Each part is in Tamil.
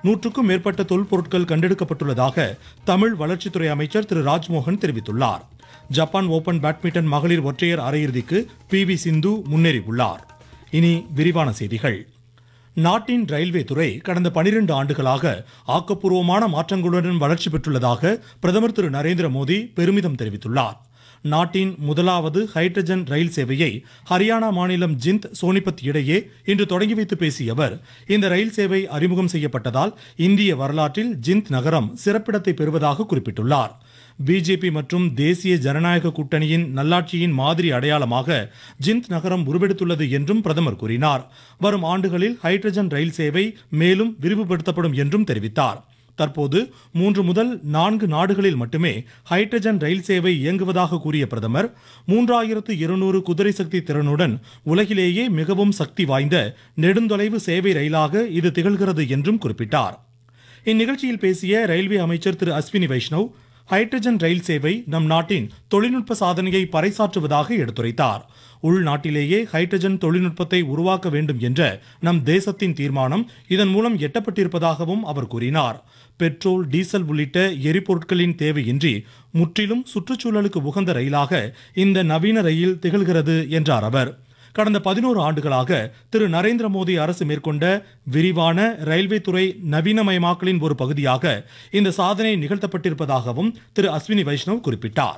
நூற்றுக்கும் மேற்பட்ட தொல்பொருட்கள் கண்டெடுக்கப்பட்டுள்ளதாக தமிழ் வளர்ச்சித்துறை அமைச்சர் திரு ராஜ்மோகன் தெரிவித்துள்ளார் ஜப்பான் ஓபன் பேட்மிண்டன் மகளிர் ஒற்றையர் அரையிறுதிக்கு பி வி சிந்து முன்னேறியுள்ளார் இனி விரிவான செய்திகள் நாட்டின் ரயில்வே துறை கடந்த 12 ஆண்டுகளாக ஆக்கப்பூர்வமான மாற்றங்களுடன் வளர்ச்சி பெற்றுள்ளதாக பிரதமர் திரு நரேந்திர மோடி பெருமிதம் தெரிவித்துள்ளார் நாட்டின் முதலாவது ஹைட்ரஜன் ரயில் சேவையை ஹரியானா மாநிலம் ஜிந்த் சோனிபத் இடையே இன்று தொடங்கி வைத்து பேசிய அவர் இந்த ரயில் சேவை அறிமுகம் செய்யப்பட்டதால் இந்திய வரலாற்றில் ஜிந்த் நகரம் சிறப்பிடத்தை பெறுவதாக குறிப்பிட்டுள்ளார் பிஜேபி மற்றும் தேசிய ஜனநாயக கூட்டணியின் நல்லாட்சியின் மாதிரி அடையாளமாக ஜிந்த் நகரம் உருவெடுத்துள்ளது என்றும் பிரதமர் கூறினார் வரும் ஆண்டுகளில் ஹைட்ரஜன் ரயில் சேவை மேலும் விரிவுபடுத்தப்படும் என்றும் தெரிவித்தார் தற்போது மூன்று முதல் நான்கு நாடுகளில் மட்டுமே ஹைட்ரஜன் ரயில் சேவை இயங்குவதாக கூறிய பிரதமர் மூன்றாயிரத்து இருநூறு குதிரை சக்தி திறனுடன் உலகிலேயே மிகவும் சக்தி வாய்ந்த நெடுந்தொலைவு சேவை ரயிலாக இது திகழ்கிறது என்றும் குறிப்பிட்டார் இந்நிகழ்ச்சியில் பேசிய ரயில்வே அமைச்சர் திரு அஸ்வினி வைஷ்ணவ் ஹைட்ரஜன் ரயில் சேவை நம் நாட்டின் தொழில்நுட்ப சாதனையை பறைசாற்றுவதாக எடுத்துரைத்தார் உள்நாட்டிலேயே ஹைட்ரஜன் தொழில்நுட்பத்தை உருவாக்க வேண்டும் என்ற நம் தேசத்தின் தீர்மானம் இதன் மூலம் எட்டப்பட்டிருப்பதாகவும் அவர் கூறினார் பெட்ரோல் டீசல் உள்ளிட்ட எரிபொருட்களின் தேவையின்றி முற்றிலும் சுற்றுச்சூழலுக்கு உகந்த ரயிலாக இந்த நவீன ரயில் திகழ்கிறது என்றார் அவர் கடந்த பதினோரு ஆண்டுகளாக திரு நரேந்திர மோடி அரசு மேற்கொண்ட விரிவான ரயில்வே துறை நவீனமயமாக்கலின் ஒரு பகுதியாக இந்த சாதனை நிகழ்த்தப்பட்டிருப்பதாகவும் திரு அஸ்வினி வைஷ்ணவ் குறிப்பிட்டார்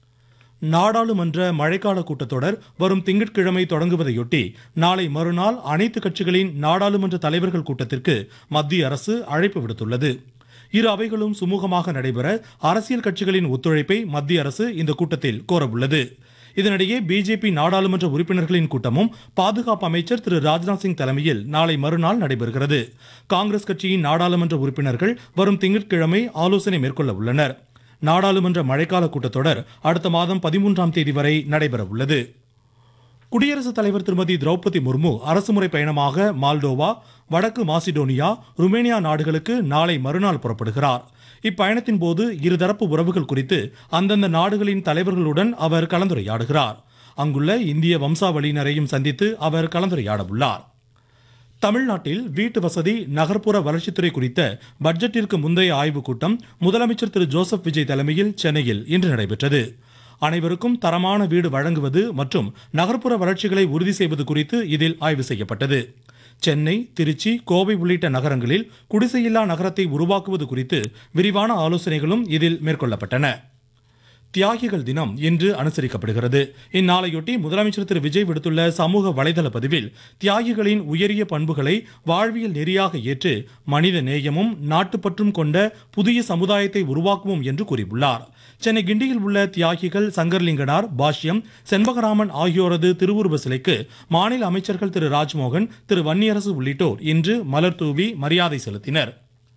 நாடாளுமன்ற மழைக்கால கூட்டத்தொடர் வரும் திங்கட்கிழமை தொடங்குவதையொட்டி நாளை மறுநாள் அனைத்து கட்சிகளின் நாடாளுமன்ற தலைவர்கள் கூட்டத்திற்கு மத்திய அரசு அழைப்பு விடுத்துள்ளது இரு அவைகளும் சுமூகமாக நடைபெற அரசியல் கட்சிகளின் ஒத்துழைப்பை மத்திய அரசு இந்த கூட்டத்தில் கோரவுள்ளது இதனிடையே பிஜேபி நாடாளுமன்ற உறுப்பினர்களின் கூட்டமும் பாதுகாப்பு அமைச்சர் திரு ராஜ்நாத் சிங் தலைமையில் நாளை மறுநாள் நடைபெறுகிறது காங்கிரஸ் கட்சியின் நாடாளுமன்ற உறுப்பினர்கள் வரும் திங்கட்கிழமை ஆலோசனை மேற்கொள்ள உள்ளனர் நாடாளுமன்ற மழைக்கால கூட்டத்தொடர் அடுத்த மாதம் பதிமூன்றாம் தேதி வரை நடைபெற உள்ளது குடியரசுத் தலைவர் திருமதி திரௌபதி முர்மு அரசுமுறை பயணமாக மால்டோவா வடக்கு மாசிடோனியா ருமேனியா நாடுகளுக்கு நாளை மறுநாள் புறப்படுகிறார் இப்பயணத்தின் போது இருதரப்பு உறவுகள் குறித்து அந்தந்த நாடுகளின் தலைவர்களுடன் அவர் கலந்துரையாடுகிறார் அங்குள்ள இந்திய வம்சாவளியினரையும் சந்தித்து அவர் கலந்துரையாட உள்ளார் தமிழ்நாட்டில் வீட்டு வசதி நகர்ப்புற வளர்ச்சித்துறை குறித்த பட்ஜெட்டிற்கு முந்தைய ஆய்வுக் கூட்டம் முதலமைச்சர் திரு ஜோசப் விஜய் தலைமையில் சென்னையில் இன்று நடைபெற்றது அனைவருக்கும் தரமான வீடு வழங்குவது மற்றும் நகர்ப்புற வளர்ச்சிகளை உறுதி செய்வது குறித்து இதில் ஆய்வு செய்யப்பட்டது சென்னை திருச்சி கோவை உள்ளிட்ட நகரங்களில் குடிசையில்லா நகரத்தை உருவாக்குவது குறித்து விரிவான ஆலோசனைகளும் இதில் மேற்கொள்ளப்பட்டன தியாகிகள் தினம் இன்று அனுசரிக்கப்படுகிறது இந்நாளையொட்டி முதலமைச்சர் திரு விஜய் விடுத்துள்ள சமூக வலைதள பதிவில் தியாகிகளின் உயரிய பண்புகளை வாழ்வியல் நெறியாக ஏற்று மனித நேயமும் நாட்டுப்பற்றும் கொண்ட புதிய சமுதாயத்தை உருவாக்குவோம் என்று கூறியுள்ளார் சென்னை கிண்டியில் உள்ள தியாகிகள் சங்கர்லிங்கனார் பாஷ்யம் செண்பகராமன் ஆகியோரது திருவுருவ சிலைக்கு மாநில அமைச்சர்கள் திரு ராஜ்மோகன் திரு வன்னியரசு உள்ளிட்டோர் இன்று மலர் தூவி மரியாதை செலுத்தினர்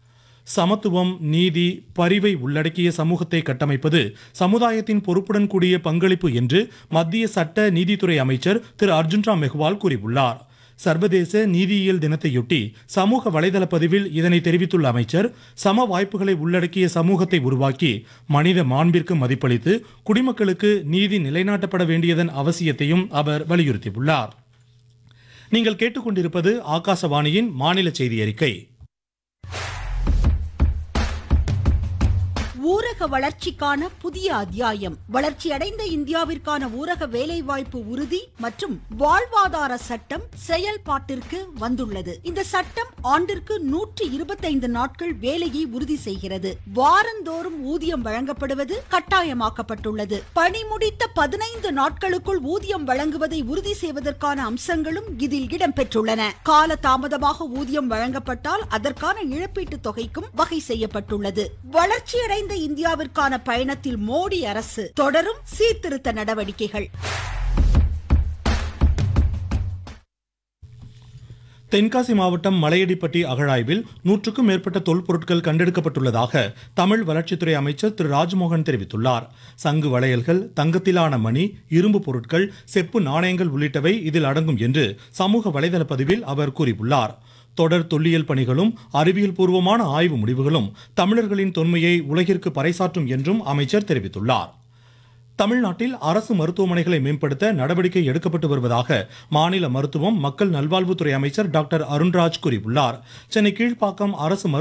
சமத்துவம் நீதி பரிவை உள்ளடக்கிய சமூகத்தை கட்டமைப்பது சமுதாயத்தின் பொறுப்புடன் கூடிய பங்களிப்பு என்று மத்திய சட்ட நீதித்துறை அமைச்சர் திரு அர்ஜுன் ராம் மெஹ்வால் கூறியுள்ளார் சர்வதேச நீதியியல் தினத்தையொட்டி சமூக வலைதள பதிவில் இதனை தெரிவித்துள்ள அமைச்சர் சம வாய்ப்புகளை உள்ளடக்கிய சமூகத்தை உருவாக்கி மனித மாண்பிற்கு மதிப்பளித்து குடிமக்களுக்கு நீதி நிலைநாட்டப்பட வேண்டியதன் அவசியத்தையும் அவர் வலியுறுத்தியுள்ளார் நீங்கள் கேட்டுக்கொண்டிருப்பது ஆகாசவாணியின் மாநில செய்தி அறிக்கை ஊரக வளர்ச்சிக்கான புதிய அத்தியாயம் வளர்ச்சியடைந்த இந்தியாவிற்கான ஊரக வேலைவாய்ப்பு உறுதி மற்றும் வாழ்வாதார சட்டம் செயல்பாட்டிற்கு வந்துள்ளது இந்த சட்டம் ஆண்டிற்கு நூற்றி இருபத்தைந்து நாட்கள் வேலையை உறுதி செய்கிறது வாரந்தோறும் ஊதியம் வழங்கப்படுவது கட்டாயமாக்கப்பட்டுள்ளது பணி முடித்த பதினைந்து நாட்களுக்குள் ஊதியம் வழங்குவதை உறுதி செய்வதற்கான அம்சங்களும் இதில் இடம்பெற்றுள்ளன கால தாமதமாக ஊதியம் வழங்கப்பட்டால் அதற்கான இழப்பீட்டுத் தொகைக்கும் வகை செய்யப்பட்டுள்ளது வளர்ச்சியடைந்த இந்தியாவிற்கான பயணத்தில் மோடி அரசு தொடரும் சீர்திருத்த நடவடிக்கைகள் தென்காசி மாவட்டம் மலையடிப்பட்டி அகழாய்வில் நூற்றுக்கும் மேற்பட்ட தொல்பொருட்கள் கண்டெடுக்கப்பட்டுள்ளதாக தமிழ் வளர்ச்சித்துறை அமைச்சர் திரு ராஜ்மோகன் தெரிவித்துள்ளார் சங்கு வளையல்கள் தங்கத்திலான மணி இரும்பு பொருட்கள் செப்பு நாணயங்கள் உள்ளிட்டவை இதில் அடங்கும் என்று சமூக வலைதள பதிவில் அவர் கூறியுள்ளார் தொடர் தொல்லியல் பணிகளும் அறிவியல் பூர்வமான ஆய்வு முடிவுகளும் தமிழர்களின் தொன்மையை உலகிற்கு பறைசாற்றும் என்றும் அமைச்சர் தெரிவித்துள்ளார் தமிழ்நாட்டில் அரசு மருத்துவமனைகளை மேம்படுத்த நடவடிக்கை எடுக்கப்பட்டு வருவதாக மாநில மருத்துவம் மக்கள் நல்வாழ்வுத்துறை அமைச்சர் டாக்டர் அருண்ராஜ் கூறியுள்ளார் சென்னை கீழ்ப்பாக்கம் அரசு மருத்துவ